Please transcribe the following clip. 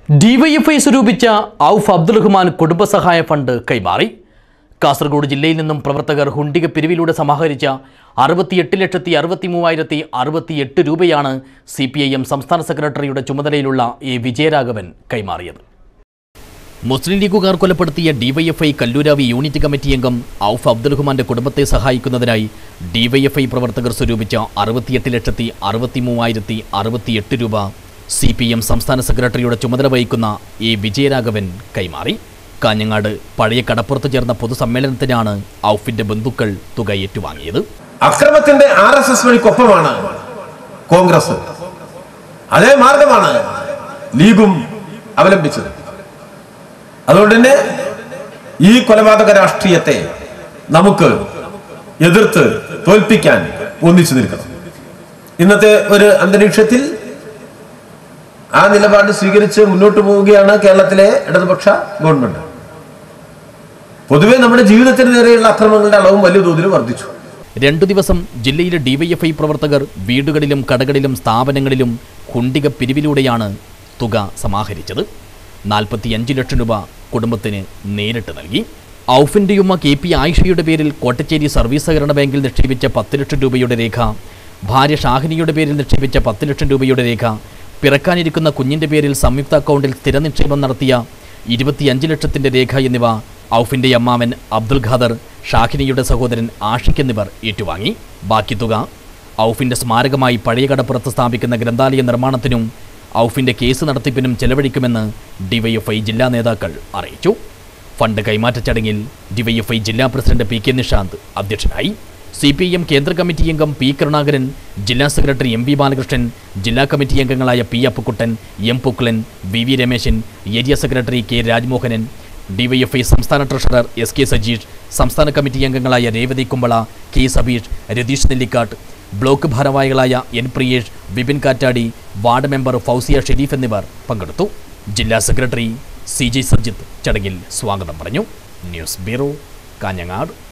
DYFI സ്വരൂപിച്ച ഔഫ് അബ്ദുൽ റഹ്മാൻ കുടുംബസഹായ fund കൈമാറി കാസർഗോഡ് ജില്ലയിൽ നിന്നും പ്രവർത്തകർ ഹുണ്ടിക പിരിവിലൂടെ സമാഹരിച്ച അറുപത്തിയെട്ട് ലക്ഷത്തി അറുപത്തി മൂവായിരത്തി അറുപത്തിയെട്ട് രൂപയാണ് സി പി ഐ എം സംസ്ഥാന സെക്രട്ടറിയുടെ ചുമതലയിലുള്ള എ വിജയരാഘവൻ കൈമാറിയത് മുസ്ലിം ലീഗുകാർ കൊലപ്പെടുത്തിയ ഡിവൈഎഫ്ഐ കല്ലൂരാവി യൂണിറ്റ് കമ്മിറ്റി അംഗം ഔഫ് അബ്ദുൽ റഹ്മാന്റെ കുടുംബത്തെ സഹായിക്കുന്നതിനായി ഡിവൈഎഫ്ഐ പ്രവർത്തകർ സ്വരൂപിച്ച അറുപത്തിയെട്ട് ലക്ഷത്തി അറുപത്തി മൂവായിരത്തി അറുപത്തിയെട്ട് രൂപ സി പി എം സംസ്ഥാന സെക്രട്ടറിയുടെ ചുമതല വഹിക്കുന്ന എ വിജയരാഘവൻ കൈമാറി കാഞ്ഞങ്ങാട് പഴയ കടപ്പുറത്ത് ചേർന്ന പൊതുസമ്മേളനത്തിനാണ് ഔഫിന്റെ ബന്ധുക്കൾ തുക ഏറ്റുവാങ്ങിയത് അക്രമത്തിന്റെ ആർ എസ് എസ് വഴിക്കൊപ്പമാണ് കോൺഗ്രസ് അതേ മാർഗമാണ് ലീഗും അവലംബിച്ചത് അതുകൊണ്ട് തന്നെ ഈ കൊലപാതക രാഷ്ട്രീയത്തെ നമുക്ക് എതിർത്ത് തോൽപ്പിക്കാൻ ഒന്നിച്ചു നിൽക്കണം ഇന്നത്തെ ഒരു അന്തരീക്ഷത്തിൽ ആ നിലപാട് സ്വീകരിച്ച് മുന്നോട്ട് പോവുകയാണ് കേരളത്തിലെ ഇടതുപക്ഷ ഗവൺമെന്റ് പൊതുവെ നമ്മുടെ ജീവിതത്തിന് നേരെയുള്ള അക്രമങ്ങളുടെ അളവും വലിയ തോതിൽ വർദ്ധിച്ചു രണ്ടു ദിവസം ജില്ലയിലെ ഡിവൈഎഫ്ഐ പ്രവർത്തകർ വീടുകളിലും കടകളിലും സ്ഥാപനങ്ങളിലും കുണ്ടിക പിരിവിലൂടെയാണ് തുക സമാഹരിച്ചത് നാൽപ്പത്തിയഞ്ച് ലക്ഷം രൂപ കുടുംബത്തിന് നേരിട്ട് നൽകി ഔഫിൻ്റെ ഉമ്മ കെ പി ആയിഷയുടെ പേരിൽ കോട്ടച്ചേരി സർവീസ് സഹകരണ ബാങ്കിൽ നിക്ഷേപിച്ച പത്ത് ലക്ഷം രൂപയുടെ രേഖ ഭാര്യ ഷാഹിനിയുടെ പേരിൽ നിക്ഷേപിച്ച പത്ത് ലക്ഷം രൂപയുടെ രേഖ പിറക്കാനിരിക്കുന്ന കുഞ്ഞിൻ്റെ പേരിൽ സംയുക്ത അക്കൗണ്ടിൽ സ്ഥിര നിക്ഷേപം നടത്തിയ ഇരുപത്തിയഞ്ച് ലക്ഷത്തിൻ്റെ രേഖ എന്നിവ ഔഫിൻ്റെ അമ്മാവൻ അബ്ദുൽ ഖാദർ ഷാഹിനിയുടെ സഹോദരൻ ആഷിഖ് എന്നിവർ ഏറ്റുവാങ്ങി ബാക്കി തുക ഔഫിൻ്റെ സ്മാരകമായി പഴയ കടപ്പുറത്ത് സ്ഥാപിക്കുന്ന ഗ്രന്ഥാലയ നിർമ്മാണത്തിനും ഔഫിൻ്റെ കേസ് നടത്തിപ്പിനും ചെലവഴിക്കുമെന്ന് ഡിവൈഎഫ്ഐ ജില്ലാ നേതാക്കൾ അറിയിച്ചു ഫണ്ട് കൈമാറ്റ ചടങ്ങിൽ ഡിവൈഎഫ്ഐ ജില്ലാ പ്രസിഡന്റ് പി കെ നിഷാന്ത് അധ്യക്ഷനായി സി പി എം കേന്ദ്ര കമ്മിറ്റി അംഗം പി കരുണാകരൻ ജില്ലാ സെക്രട്ടറി എം വി ബാലകൃഷ്ണൻ ജില്ലാ കമ്മിറ്റി അംഗങ്ങളായ P Appukuttan M Puklan V V Rameshan area secretary K Rajmohanan DYFI സംസ്ഥാന ട്രഷറർ എസ് കെ സജീഷ് സംസ്ഥാന കമ്മിറ്റി അംഗങ്ങളായ രേവതി കുമ്പള കെ സബീഷ് രതീഷ് നെല്ലിക്കാട്ട് ബ്ലോക്ക് ഭാരവാഹികളായ N Priyesh Vipin Kattadi ward member Fousiya Sharif എന്നിവർ പങ്കെടുത്തു ജില്ലാ സെക്രട്ടറി സി ജെ സജിത്ത് ചടങ്ങിൽ സ്വാഗതം പറഞ്ഞു ന്യൂസ് ബ്യൂറോ കാഞ്ഞങ്ങാട്